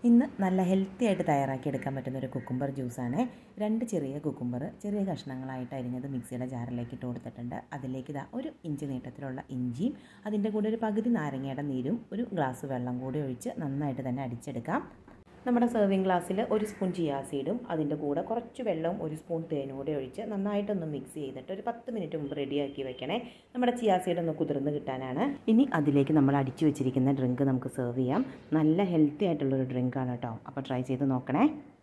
ഇന്ന് നല്ല ഹെൽത്തി ആയിട്ട് തയ്യാറാക്കി എടുക്കാൻ പറ്റുന്ന ഒരു കുക്കുംബർ ജ്യൂസാണ് രണ്ട് ചെറിയ കുക്കുംബർ ചെറിയ കഷ്ണങ്ങളായിട്ട് അരിഞ്ഞത് മിക്സിയുടെ ജാറിലേക്ക് ഇട്ട് കൊടുത്തിട്ടുണ്ട് അതിലേക്ക് ഇതാ ഒരു ഇഞ്ച് നീട്ടത്തിലുള്ള ഇഞ്ചിയും അതിൻ്റെ കൂടെ ഒരു പകുതി നാരങ്ങയുടെ നീരും ഒരു ഗ്ലാസ് വെള്ളം കൂടി ഒഴിച്ച് നന്നായിട്ട് തന്നെ അടിച്ചെടുക്കാം നമ്മുടെ സെർവിങ് ഗ്ലാസ്സിൽ ഒരു സ്പൂൺ ചിയാ സീഡും അതിൻ്റെ കൂടെ കുറച്ച് വെള്ളവും ഒരു സ്പൂൺ തേനും കൂടി ഒഴിച്ച് നന്നായിട്ടൊന്ന് മിക്സ് ചെയ്തിട്ട് ഒരു പത്ത് മിനിറ്റ് മുമ്പ് റെഡിയാക്കി വെക്കണേ നമ്മുടെ ചിയാ സീഡ് ഒന്ന് കുതിർന്ന് കിട്ടാനാണ് ഇനി അതിലേക്ക് നമ്മൾ അടിച്ചു വെച്ചിരിക്കുന്ന ഡ്രിങ്ക് നമുക്ക് സെർവ് ചെയ്യാം നല്ല ഹെൽത്തി ആയിട്ടുള്ളൊരു ഡ്രിങ്കാണ് കേട്ടോ അപ്പോൾ ട്രൈ ചെയ്ത് നോക്കണേ